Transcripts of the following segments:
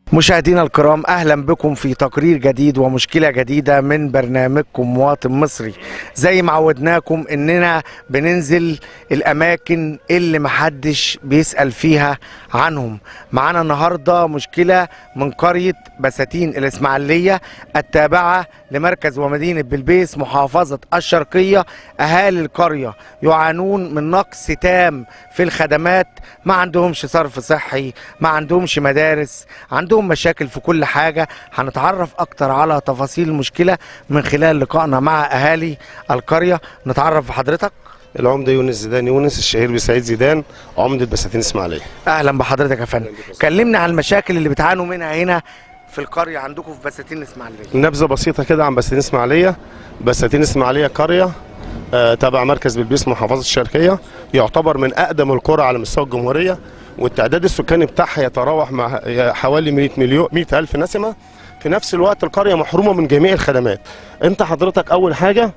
مشاهدينا الكرام اهلا بكم في تقرير جديد ومشكله جديده من برنامجكم مواطن مصري زي ما عودناكم اننا بننزل الاماكن اللي محدش بيسال فيها عنهم معانا النهارده مشكله من قريه بساتين الاسماعيليه التابعه لمركز ومدينه بلبيس محافظه الشرقيه اهالي القريه يعانون من نقص تام في الخدمات ما عندهمش صرف صحي ما عندهمش مدارس عندهم مشاكل في كل حاجة هنتعرف أكتر على تفاصيل المشكلة من خلال لقائنا مع أهالي القرية نتعرف بحضرتك العمده يونس زيدان يونس الشهير بسعيد زيدان عمده بساتين اسماعيليه أهلا بحضرتك يا فندم كلمنا عن المشاكل اللي بتعانوا منها هنا في القرية عندكم في بساتين الإسماعيلية نبذه بسيطه كده عن بساتين اسماعيليه بساتين اسماعيليه قريه آه، تبع مركز بلبيس محافظه الشرقيه يعتبر من اقدم القرى على مستوى الجمهوريه والتعداد السكاني بتاعها يتراوح مع حوالي 100 مليون 100 الف نسمه في نفس الوقت القريه محرومه من جميع الخدمات انت حضرتك اول حاجه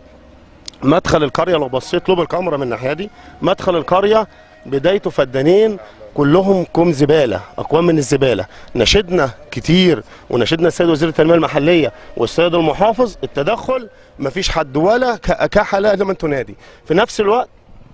مدخل القريه لو بصيت له بالكاميرا من الناحيه دي مدخل القريه بدايته فدانين كلهم كوم زباله اقوام من الزباله نشدنا كتير ونشدنا السيد وزير التنميه المحليه والسيد المحافظ التدخل مفيش حد ولا ك- كحله لمن تنادي في نفس الوقت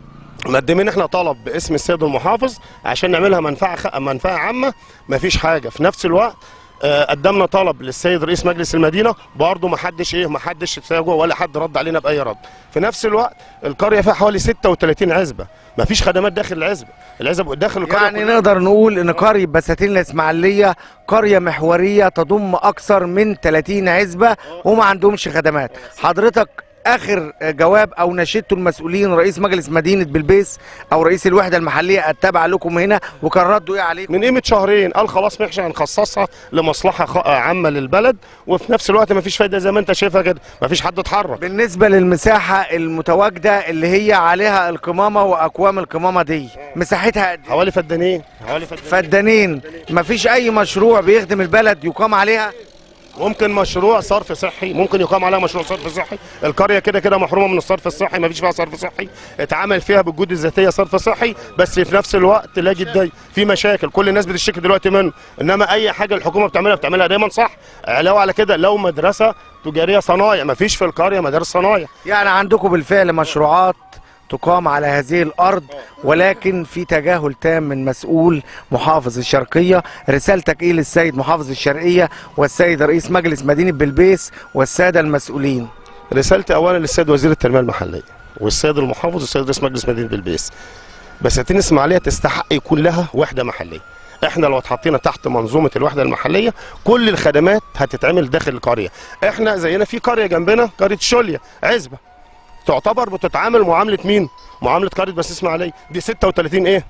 مقدمين احنا طلب باسم السيد المحافظ عشان نعملها منفعه خ... منفعه عامه مفيش حاجه في نفس الوقت آه، قدمنا طلب للسيد رئيس مجلس المدينه برضه ما حدش ايه ما حدش استجاب ولا حد رد علينا باي رد في نفس الوقت القريه فيها حوالي 36 عزبه ما فيش خدمات داخل العزبه العزبه داخل القريه يعني كلها- نقدر نقول ان قرية بساتين الإسماعيلية قرية محورية تضم أكثر من 30 عزبة وما عندهمش خدمات حضرتك آخر جواب أو نشدتوا المسؤولين رئيس مجلس مدينة بلبيس أو رئيس الوحدة المحلية التابعة لكم هنا وكان ردوا إيه عليكم؟ من قيمه شهرين قال خلاص ماشي هنخصصها لمصلحه خ... عامه للبلد وفي نفس الوقت ما فيش فايده زي ما انت شايفها كده ما فيش حد اتحرك بالنسبة للمساحة المتواجدة اللي هي عليها القمامة وأكوام القمامة دي مساحتها قد إيه؟ حوالي فدانين حوالي فدانين فدانين مفيش أي مشروع بيخدم البلد يقام عليها ممكن مشروع صرف صحي ممكن يقام عليها مشروع صرف صحي القريه كده كده محرومه من الصرف الصحي ما فيش فيها صرف صحي اتعمل فيها بالجهود الذاتيه صرف صحي بس في نفس الوقت لا جدي في مشاكل كل الناس بتشتكي دلوقتي منه انما اي حاجه الحكومه بتعملها بتعملها دايما صح علاوه على كده لو مدرسه تجاريه صنايع ما فيش في القريه مدارس صنايع يعني عندكم بالفعل مشروعات تقام على هذه الأرض ولكن في تجاهل تام من مسؤول محافظ الشرقية رسالتك إيه للسيد محافظ الشرقية والسيد رئيس مجلس مدينة بلبيس والسادة المسؤولين رسالتي اولا للسيد وزير التنميه المحليه والسيد المحافظ والسيد رئيس مجلس مدينه بلبيس بساتين اسماعيليه تستحق يكون لها وحده محليه احنا لو اتحطينا تحت منظومه الوحده المحليه كل الخدمات هتتعمل داخل القريه احنا زينا في قريه جنبنا قريه شوليا عزبه تعتبر بتتعامل معامله مين معامله قريه بس اسماعيليه دي 36 ايه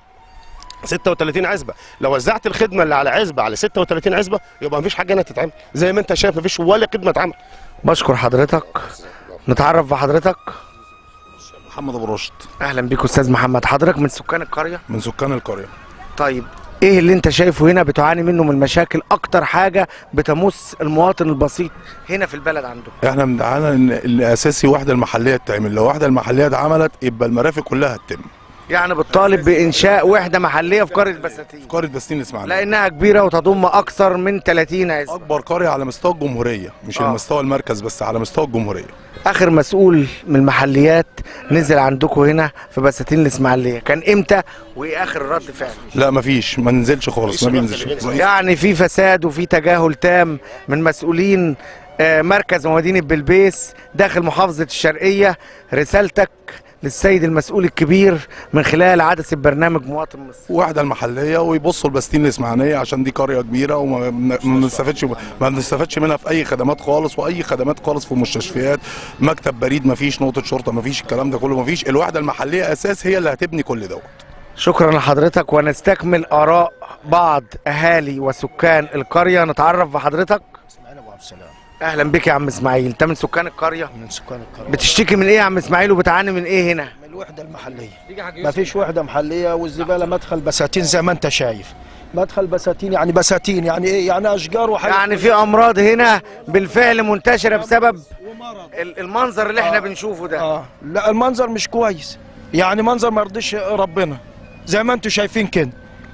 36 عزبه لو وزعت الخدمه اللي على عزبه على 36 عزبه يبقى مفيش حاجه هنا تتعمل زي ما انت شايف مفيش ولا خدمه اتعمل بشكر حضرتك نتعرف بحضرتك محمد ابو رشد أهلا بيك أستاذ محمد حضرتك من سكان القرية من سكان القريه طيب ايه اللي انت شايفه هنا بتعاني منه من مشاكل اكتر حاجة بتمس المواطن البسيط هنا في البلد عندكم احنا مدعانا ان الاساسي وحده المحليه تعمل لو وحده المحليه اتعملت يبقى المرافق كلها هتتم يعني بتطالب بانشاء وحدة محلية في قرية بساتين قريه بستين الاسماعيليه لانها كبيرة وتضم اكثر من 30 عزبة اكبر قريه على مستوى الجمهوريه مش آه. على مستوى المركز بس على مستوى الجمهوريه اخر مسؤول من المحليات نزل عندكم هنا في بساتين الاسماعيلية كان امتى وايه اخر رد فعل لا مفيش ما ننزلش خالص ما مفيش بينزلش رد. يعني في فساد وفي تجاهل تام من مسؤولين آه، مركز ومدينة بلبيس داخل محافظة الشرقية رسالتك للسيد المسؤول الكبير من خلال عدسة برنامج مواطن مصر وحده المحليه ويبصوا لبستين الاسماعيليه عشان دي قريه كبيره وما ما بنستفادش ما بنستفادش منها في اي خدمات خالص واي خدمات خالص في المستشفيات مكتب بريد ما فيش نقطه شرطه ما فيش الكلام ده كله ما فيش الوحده المحليه اساس هي اللي هتبني كل دوت شكرا لحضرتك ونستكمل آراء بعض أهالي وسكان القرية نتعرف بحضرتك اسماعيل ابو عبد السلام أهلا بك يا عم إسماعيل أنت من سكان القرية من سكان القريه بتشتكي من إيه يا عم إسماعيل وبتعاني من إيه هنا من الوحده المحليه ما فيش وحده محليه والزباله مدخل بساتين زي ما انت شايف مدخل بساتين يعني بساتين يعني ايه يعني اشجار وحاجات يعني في أمراض هنا بالفعل منتشرة بسبب ال- المنظر اللي احنا بنشوفه ده اه لا المنظر مش كويس يعني منظر ما يرضيش ربنا زي ما انتم شايفين كده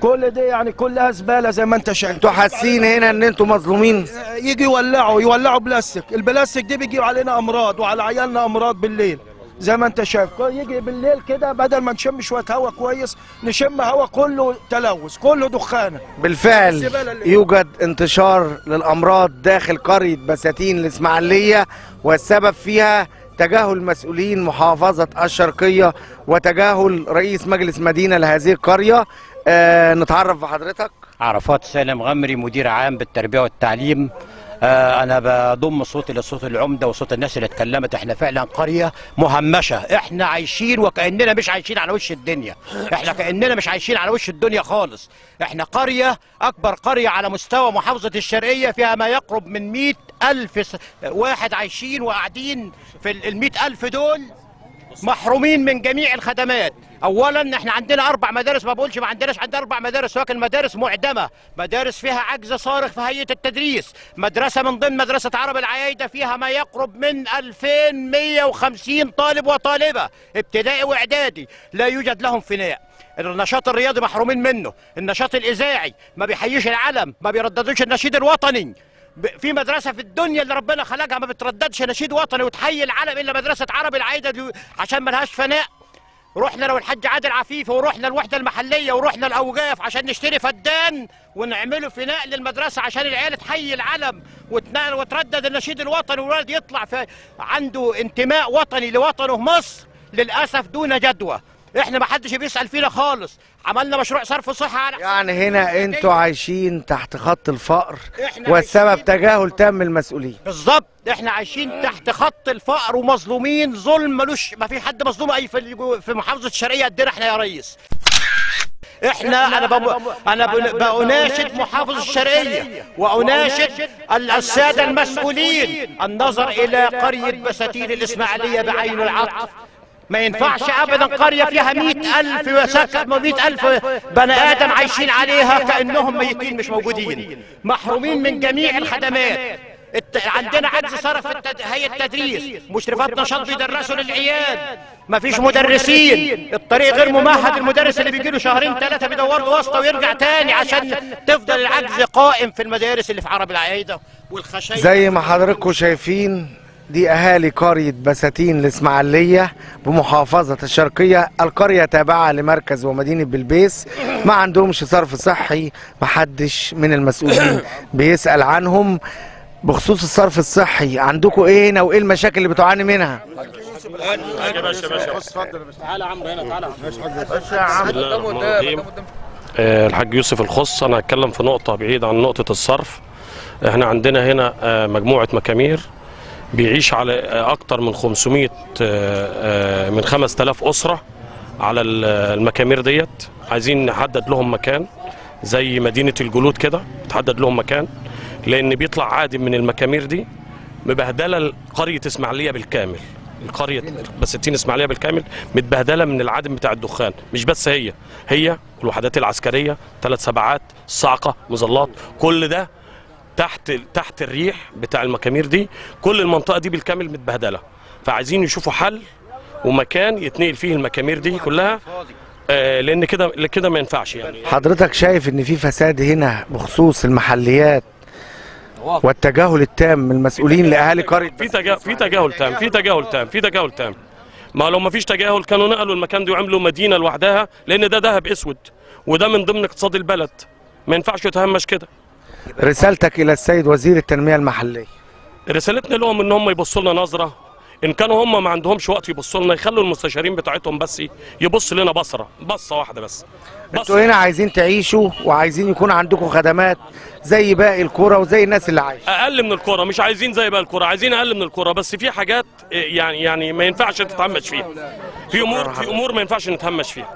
كل دي يعني كلها زباله زي ما انت شايف انتوا حاسين هنا ان انتوا مظلومين يجي يولعوا يولعوا بلاستيك البلاستيك دي بيجيب علينا امراض وعلى عيالنا امراض بالليل زي ما انت شايف يجي بالليل كده بدل ما نشم شويه هواء كويس نشم هواء كله تلوث كله دخانه بالفعل الزبالة اللي- يوجد انتشار للامراض داخل قريه بساتين الاسماعيليه والسبب فيها تجاهل مسؤولين محافظه الشرقيه وتجاهل رئيس مجلس مدينه لهذه القريه آه نتعرف بحضرتك عرفات سالم غمري مدير عام بالتربيه والتعليم آه انا بضم صوتي لصوت العمده وصوت الناس اللي اتكلمت احنا فعلا قريه مهمشه احنا عايشين وكاننا مش عايشين على وش الدنيا احنا كاننا مش عايشين على وش الدنيا خالص احنا قريه اكبر قريه على مستوى محافظه الشرقيه فيها ما يقرب من مئة ألف س- واحد عايشين وقاعدين في ال 100 ألف دول محرومين من جميع الخدمات اولا احنا عندنا اربع مدارس ما بقولش ما عندناش عندنا اربع مدارس ولكن مدارس معدمه مدارس فيها عجز صارخ في هيئه التدريس مدرسه من ضمن مدرسه عرب العيايده فيها ما يقرب من 2150 طالب وطالبه ابتدائي واعدادي لا يوجد لهم فناء النشاط الرياضي محرومين منه النشاط الاذاعي ما بيحييش العلم ما بيرددوش النشيد الوطني ب- في مدرسه في الدنيا اللي ربنا خلقها ما بترددش نشيد وطني وتحيي العلم الا مدرسه عرب العايده دي عشان ما لهاش فناء رحنا لو الحاج عادل عفيفه ورحنا الوحده المحليه ورحنا الاوقاف عشان نشتري فدان ونعمله فناء للمدرسه عشان العيال تحيي العلم وتنا- وتردد النشيد الوطني والولد يطلع في عنده انتماء وطني لوطنه مصر للاسف دون جدوى احنا ما حدش بيسال فينا خالص عملنا مشروع صرف صحه على حساب يعني هنا انتوا عايشين تحت خط الفقر إحنا والسبب عايشين- تجاهل تام المسؤولين بالظبط احنا عايشين تحت خط الفقر ومظلومين ظلم ملوش ما في حد مظلوم اي في الجو- في محافظه الشرقيه قدنا احنا يا ريس احنا انا بم... انا بن- بأناشد محافظ الشرقيه واناشد ال- الساده المسؤولين النظر الى قريه بساتين الاسماعيليه بعين العطف ما ينفعش ابدا قريه فيها مئة الف وسكن مئة الف بني ادم عايشين عليها كانهم ميتين مش موجودين محرومين من جميع الخدمات الت... عندنا عجز صرف في التد... هيئه التدريس مشرفات نشاط بيدرسوا للعيال مفيش مدرسين الطريق غير ممهد المدرس اللي بيجي له شهرين ثلاثه بيدور له واسطه ويرجع تاني عشان تفضل العجز قائم في المدارس اللي في عرب العايده والخشايا زي ما حضراتكم شايفين دي اهالي قريه بساتين الاسماعيليه بمحافظه الشرقيه القريه تابعه لمركز ومدينه بلبيس ما عندهمش صرف صحي ما حدش من المسؤولين بيسال عنهم بخصوص الصرف الصحي عندكم ايه هنا وايه المشاكل اللي بتعاني منها آه، الحاج يوسف الخص انا هتكلم في نقطه بعيد عن نقطه الصرف احنا عندنا هنا آه، مجموعه مكامير بيعيش على آه، اكتر من 500 آه، آه، من 5000 اسره على ال- المكامير ديت عايزين نحدد لهم مكان زي مدينه الجلود كده تحدد لهم مكان لان بيطلع عادم من المكامير دي مبهدله قريه اسماعيليه بالكامل القريه بساتين اسماعيليه بالكامل متبهدله من العدم بتاع الدخان مش بس هي هي والوحدات العسكريه ثلاث سبعات الصاعقه مظلات كل ده تحت تحت الريح بتاع المكامير دي كل المنطقه دي بالكامل متبهدله فعايزين يشوفوا حل ومكان يتنقل فيه المكامير دي كلها آه لان كده كده ما ينفعش يعني حضرتك شايف ان في فساد هنا بخصوص المحليات والتجاهل التام من المسؤولين لاهالي قريه في تجا... في تجاهل تام في تجاهل تام في تجاهل تام ما لو ما فيش تجاهل كانوا نقلوا المكان ده وعملوا مدينه لوحدها لان ده ذهب اسود وده من ضمن اقتصاد البلد ما ينفعش يتهمش كده رسالتك الى السيد وزير التنميه المحليه رسالتنا لهم ان هم يبصوا لنا نظره ان كانوا هم ما عندهمش وقت يبصوا لنا يخلوا المستشارين بتاعتهم بس يبص لنا بصره بصه واحده بس انتوا هنا عايزين تعيشوا وعايزين يكون عندكم خدمات زي باقي الكرة وزي الناس اللي عايشه اقل من الكرة مش عايزين زي بقى الكرة عايزين اقل من الكرة بس في حاجات يعني يعني ما ينفعش تتهمش فيها في امور في امور ما ينفعش نتهمش فيها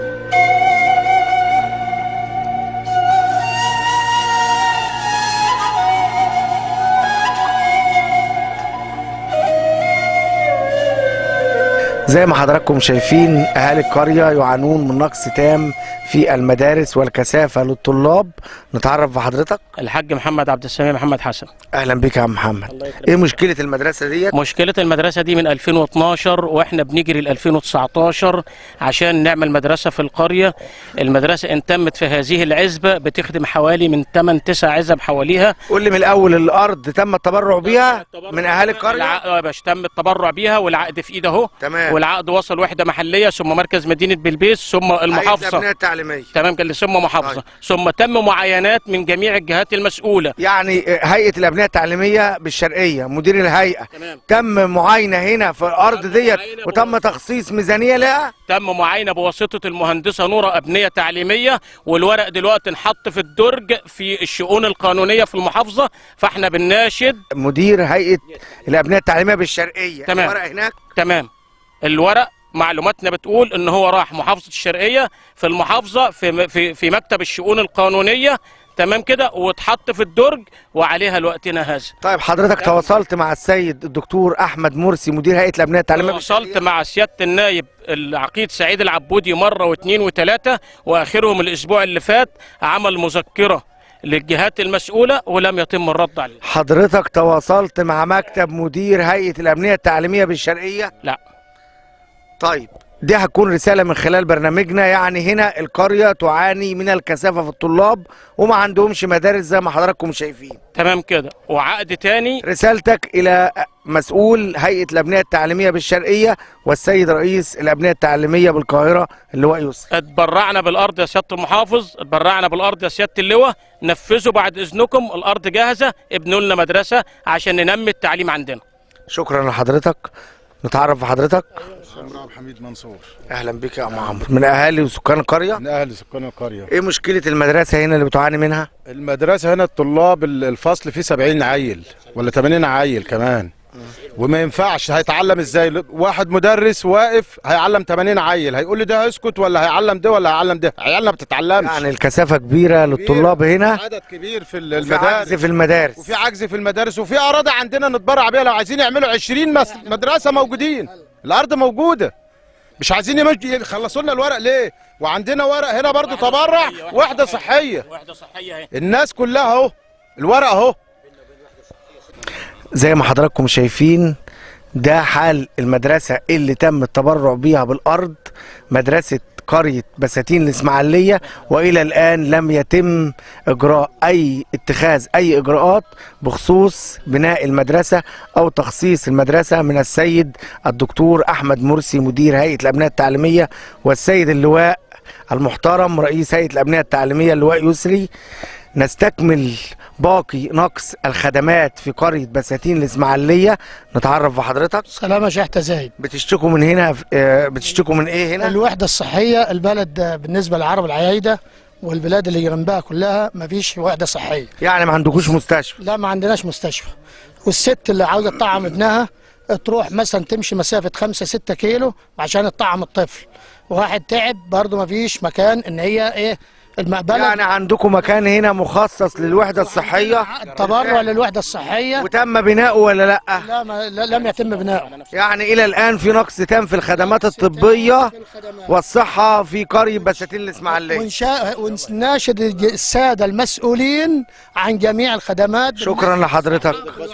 زي ما حضراتكم شايفين اهالي القريه يعانون من نقص تام في المدارس والكثافه للطلاب نتعرف بحضرتك الحاج محمد عبد السميع محمد حسن اهلا بك يا عم محمد ايه مشكله المدرسه ديت مشكلة المدرسة دي من 2012 واحنا بنجري ل 2019 عشان نعمل مدرسة في القرية المدرسة ان تمت في هذه العزبة بتخدم حوالي من 8 9 عزب حواليها قول لي من الاول الارض تم التبرع بيها من اهالي القريه العقد يا باشا تم التبرع بيها والعقد في ايد اهو تمام والعقد وصل وحدة محلية ثم مركز مدينة بلبيس ثم هيئة المحافظة الابنيه التعليميه تمام كده ثم محافظة ثم تم معاينات من جميع الجهات المسؤولة يعني هيئه الابنيه التعليميه بالشرقيه مدير الهيئه تمام تم معاينه هنا في الارض تم ديت معاينة وتم تخصيص ميزانيه لها تم معاينه بواسطه المهندسه نوره ابنيه تعليميه والورق دلوقتي انحط في الدرج في الشؤون القانونيه في المحافظه فاحنا بنناشد مدير هيئه الابنيه التعليميه بالشرقيه تمام. الورق هناك تمام الورق معلوماتنا بتقول ان هو راح محافظه الشرقيه في المحافظه في في في مكتب الشؤون القانونيه تمام كده واتحط في الدرج وعليها لوقتنا هذا طيب حضرتك تواصلت مع السيد الدكتور احمد مرسي مدير هيئه الابنيه التعليميه وصلت بالشرقية؟ مع سياده النائب العقيد سعيد العبودي مره واثنين وثلاثه واخرهم الاسبوع اللي فات عمل مذكره للجهات المسؤوله ولم يتم الرد عليه حضرتك تواصلت مع مكتب مدير هيئه الابنيه التعليميه بالشرقيه لا طيب دي هتكون رساله من خلال برنامجنا يعني هنا القريه تعاني من الكثافه في الطلاب وما عندهمش مدارس زي ما حضراتكم شايفين تمام كده وعقد تاني رسالتك الى مسؤول هيئه الابنيه التعليميه بالشرقيه والسيد رئيس الابنيه التعليميه بالقاهره اللواء يسري اتبرعنا بالارض يا سياده المحافظ اتبرعنا بالارض يا سياده اللواء نفذوا بعد اذنكم الارض جاهزه ابنوا لنا مدرسه عشان ننمي التعليم عندنا شكرا لحضرتك نتعرف بحضرتك عمرو حميد منصور اهلا بك يا ام عمرو من اهالي وسكان القريه من اهل سكان القريه ايه مشكله المدرسه هنا اللي بتعاني منها المدرسه هنا الطلاب ال- الفصل فيه 70 عيل ولا 80 عيل كمان وما ينفعش هيتعلم ازاي واحد مدرس واقف هيعلم 80 عيل هيقول لي ده هيسكت ولا هيعلم ده ولا هيعلم ده عيالنا ما بتتعلمش يعني الكثافه كبيره للطلاب هنا عدد كبير في في المدارس عجز في المدارس وفي عجز في المدارس وفي اراضي عندنا نتبرع بيها لو عايزين يعملوا 20 مس- مدرسه موجودين الارض موجوده مش عايزين يمشي يخلصوا لنا الورق ليه وعندنا ورق هنا برضو تبرع وحده صحيه وحده صحيه اهي الناس كلها اهو الورق اهو زي ما حضراتكم شايفين ده حال المدرسة اللي تم التبرع بيها بالأرض مدرسة قرية بساتين الإسماعيلية وإلى الآن لم يتم إجراء أي اتخاذ أي إجراءات بخصوص بناء المدرسة أو تخصيص المدرسة من السيد الدكتور أحمد مرسي مدير هيئة الأبناء التعليمية والسيد اللواء المحترم رئيس هيئة الأبناء التعليمية اللواء يسري نستكمل باقي نقص الخدمات في قرية بساتين الإسماعيلية نتعرف بحضرتك سلامة شحتة زايد بتشتكوا من هنا آه، بتشتكوا من ايه هنا الوحدة الصحية البلد آه، بالنسبة للعرب العيايدة والبلاد اللي جنبها كلها ما فيش وحدة صحية يعني ما عندكوش مستشفى لا ما عندناش مستشفى والست اللي عاوزة تطعم ابنها تروح مثلا تمشي مسافة خمسة ستة كيلو عشان تطعم الطفل واحد تعب برضه ما فيش مكان ان هي ايه المقبلة يعني عندكم مكان هنا مخصص للوحدة الصحية تبرع للوحدة الصحية وتم بناؤه ولا لا لا, ما لا لم يتم بناؤه يعني الى الان في نقص تام في الخدمات الطبية والصحة في قرية بساتين الإسماعيلية ونشا... ونناشد السادة المسؤولين عن جميع الخدمات شكرا لحضرتك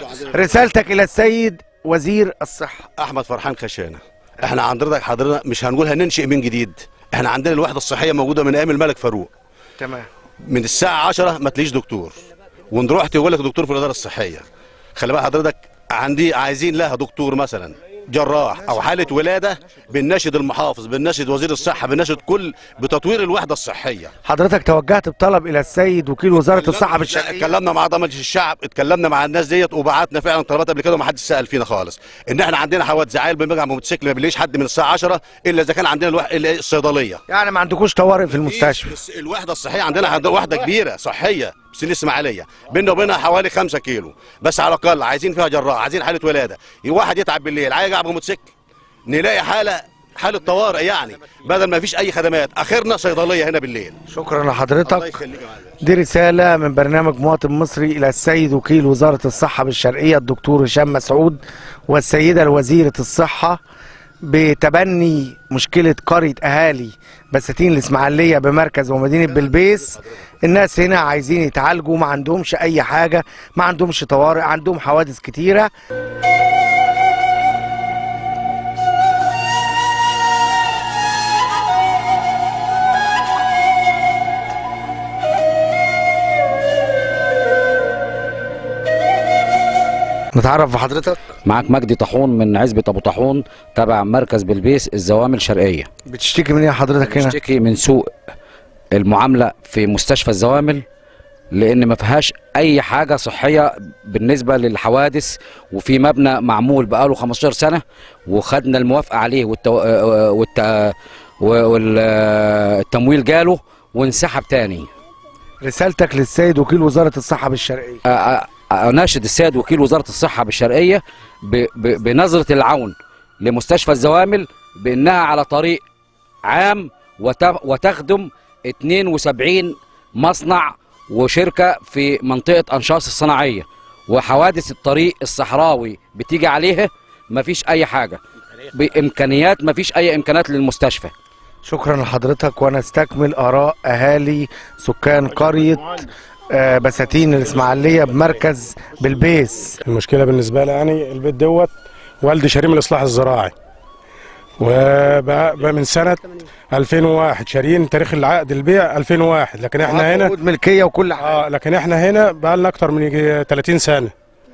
رسالتك الى السيد وزير الصحة احمد فرحان خشانه احنا عندنا حضرتك مش هنقول هننشئ من جديد احنا عندنا الوحده الصحيه موجوده من ايام الملك فاروق تمام من الساعه 10 ما تلاقيش دكتور وان رحت يقول لك دكتور في الاداره الصحيه خلي بقى حضرتك عندي عايزين لها دكتور مثلا جراح او حاله ولاده بنناشد المحافظ بنناشد وزير الصحه بنناشد كل بتطوير الوحده الصحيه حضرتك توجهت بطلب الى السيد وكيل وزارة الصحة بالشرقية اتكلمنا مع ضمن الشعب اتكلمنا مع الناس ديت وبعتنا فعلا طلبات قبل كده وما حدش سال فينا خالص ان احنا عندنا حوادث عيال بنرجع بموتوسيكل ما بنلاقيش حد من الساعه 10 الا اذا كان عندنا الوح... ال- الصيدليه يعني ما عندكوش طوارئ في المستشفى بس الوحده الصحيه عندنا عند- وحده كبيره صحيه في سن الاسماعيليه بيننا وبينها حوالي 5 كيلو بس على الاقل عايزين فيها جراح عايزين حاله ولاده واحد يتعب بالليل عايز يقع بموتوسيكل نلاقي حاله حاله طوارئ يعني بدل ما فيش اي خدمات اخرنا صيدليه هنا بالليل شكرا الله لحضرتك يخليك يا معلم. دي رسالة من برنامج مواطن مصري إلى السيد وكيل وزارة الصحة بالشرقية الدكتور هشام مسعود والسيدة الوزيرة الصحة بتبني مشكلة قرية أهالي بساتين الإسماعيلية بمركز ومدينة بلبيس الناس هنا عايزين يتعالجوا ما عندهمش أي حاجة ما عندهمش طوارئ عندهم حوادث كتيرة نتعرف بحضرتك معاك مجدي طاحون من عزبة أبو طاحون تبع مركز بلبيس الزوامل الشرقية بتشتكي من ايه حضرتك هنا بشتكي من سوء المعاملة في مستشفى الزوامل لأن ما فيهاش أي حاجة صحية بالنسبة للحوادث وفي مبنى معمول بقاله 15 سنة وخدنا الموافقة عليه والتو... والت... والتمويل جاله وانسحب تاني رسالتك للسيد وكيل وزارة الصحة بالشرقية أ- أ- اناشد السيد وكيل وزاره الصحه بالشرقيه ب- ب- بنظره العون لمستشفى الزوامل بانها على طريق عام وت- وتخدم 72 مصنع وشركه في منطقه انشاص الصناعيه وحوادث الطريق الصحراوي بتيجي عليها مفيش اي حاجه بامكانيات مفيش اي امكانيات للمستشفى شكرا لحضرتك ونستكمل آراء أهالي سكان قرية آه، بساتين الإسماعيلية بمركز بلبيس المشكله بالنسبه لي يعني البيت دوت والدي شاريه من الاصلاح الزراعي وبقى بقى من سنه 2001 شاريين تاريخ العقد البيع 2001 لكن احنا هنا عقود ملكية وكل حاجة اه لكن احنا هنا بقى لنا اكتر من يجي 30 سنه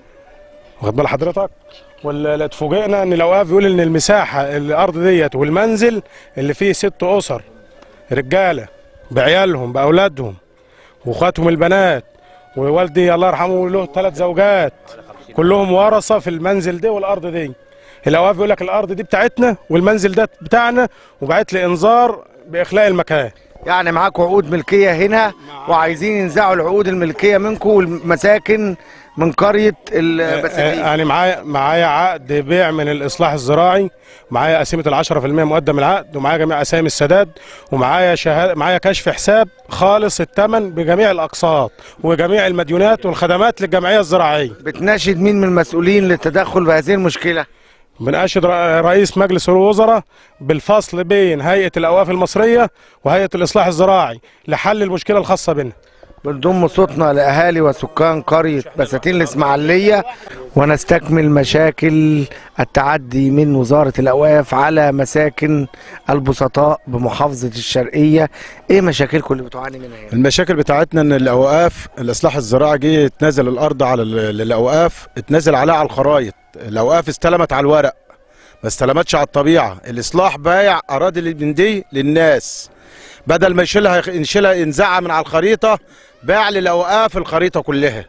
واخد بال حضرتك ولا اتفوجئنا ان الاوقاف بيقول ان المساحه الارض ديت والمنزل اللي فيه ست اسر رجاله بعيالهم باولادهم واخواتهم البنات ووالدي الله يرحمه له ثلاث زوجات كلهم ورثه في المنزل ده والارض دي الاوقاف بيقول لك الارض دي بتاعتنا والمنزل ده بتاعنا وبعت لي انذار باخلاء المكان يعني معاكم عقود ملكية هنا وعايزين ينزعوا العقود الملكية منكم والمساكن من قرية البساتين يعني معايا معايا عقد بيع من الاصلاح الزراعي معايا قسيمه ال 10% مقدم العقد ومعايا جميع اسامي السداد ومعايا شهاده معايا كشف حساب خالص الثمن بجميع الاقساط وجميع المديونات والخدمات للجمعيه الزراعيه بتناشد مين من المسؤولين للتدخل بهذه المشكلة بناشد ر- رئيس مجلس الوزراء بالفصل بين هيئه الاوقاف المصريه وهيئه الاصلاح الزراعي لحل المشكله الخاصه بنا بنضم صوتنا لأهالي وسكان قرية بساتين الإسماعيلية ونستكمل مشاكل التعدي من وزارة الأوقاف على مساكن البسطاء بمحافظة الشرقية إيه مشاكلكم اللي بتعاني منها هنا؟ المشاكل بتاعتنا ان الاوقاف الاصلاح الزراعي جه يتنازل الارض على ال- الاوقاف اتنازل عليها على الخرايط الاوقاف استلمت على الورق ما استلمتش على الطبيعه الاصلاح بايع اراضي اللي من دي للناس بدل ما يشيلها يشيلها ينزعها من على الخريطه باع للاوقاف الخريطه كلها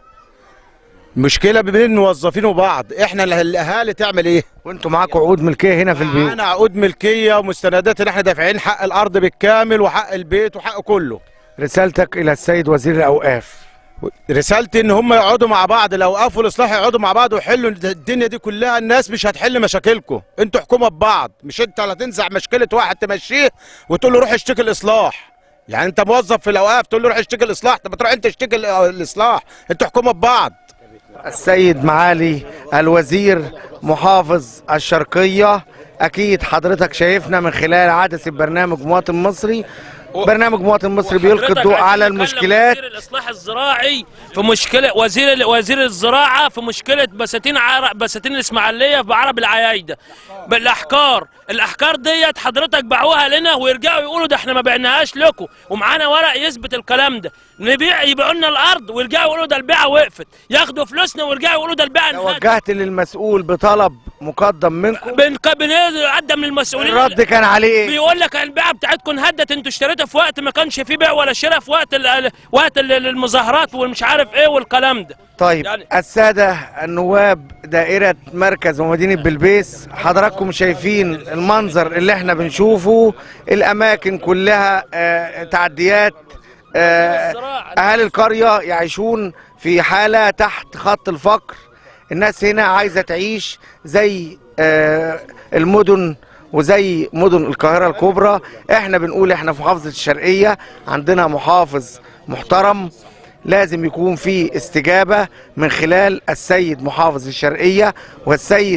مشكله بين الموظفين وبعض احنا ال- الاهالي تعمل ايه وانتوا معاكم عقود ملكية هنا في البيوت معانا عقود ملكيه ومستندات ان احنا دافعين حق الارض بالكامل وحق البيت وحق كله رسالتك إلى السيد وزير الأوقاف رسالتي ان هم يقعدوا مع بعض لو وقفوا الاصلاح يقعدوا مع بعض ويحلوا الدنيا دي كلها الناس مش هتحل مشاكلكم انتوا حكومه ببعض مش انت اللي هتنزع مشكله واحد تمشيه وتقول له روح اشتكي الاصلاح يعني انت موظف في الاوقاف تقول له روح اشتكي الاصلاح طب ما تروح انت اشتكي ال- الاصلاح انتوا حكومه ببعض السيد معالي الوزير محافظ الشرقية أكيد حضرتك شايفنا من خلال عدسة برنامج مواطن مصري برنامج مواطن مصري بيلقي حضرتك الضوء عايزين على نتكلم المشكلات وزير الاصلاح الزراعي في مشكله وزير وزير الزراعه في مشكله بساتين عرق بساتين الاسماعيليه في عرب العيايده بالاحكار الاحكار ديت حضرتك باعوها لنا ويرجعوا يقولوا ده احنا ما بعناهاش لكم ومعانا ورق يثبت الكلام ده نبيع يبيعوا لنا الارض ويرجعوا يقولوا ده البيعه وقفت ياخدوا فلوسنا ويرجعوا يقولوا ده البيعه انهارت توجهت للمسؤول بطلب مقدم منكم بنق- بنقدم للمسؤولين الرد كان عليه ايه؟ بيقول لك البيعه بتاعتكم انهدت انتوا اشتريتوا في وقت ما كانش فيه بيع ولا شراء في وقت ال- وقت ال- المظاهرات والمش عارف ايه والكلام ده طيب يعني- السادة النواب دائرة مركز ومدينة بلبيس حضراتكم شايفين المنظر اللي احنا بنشوفه الأماكن كلها آه، تعديات آه، أهالي القرية يعيشون في حالة تحت خط الفقر الناس هنا عايزة تعيش زي آه، المدن وزي مدن القاهرة الكبرى احنا بنقول احنا في محافظة الشرقية عندنا محافظ محترم لازم يكون في استجابة من خلال السيد محافظ الشرقية والسيد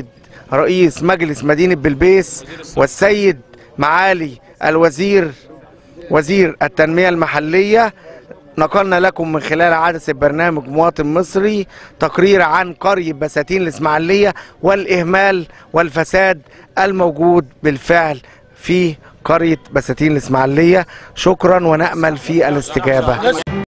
رئيس مجلس مدينة بلبيس والسيد معالي الوزير وزير التنمية المحلية نقلنا لكم من خلال عدسة برنامج مواطن مصري تقرير عن قرية بساتين الإسماعيلية والإهمال والفساد الموجود بالفعل في قرية بساتين الإسماعيلية شكرا ونأمل في الاستجابة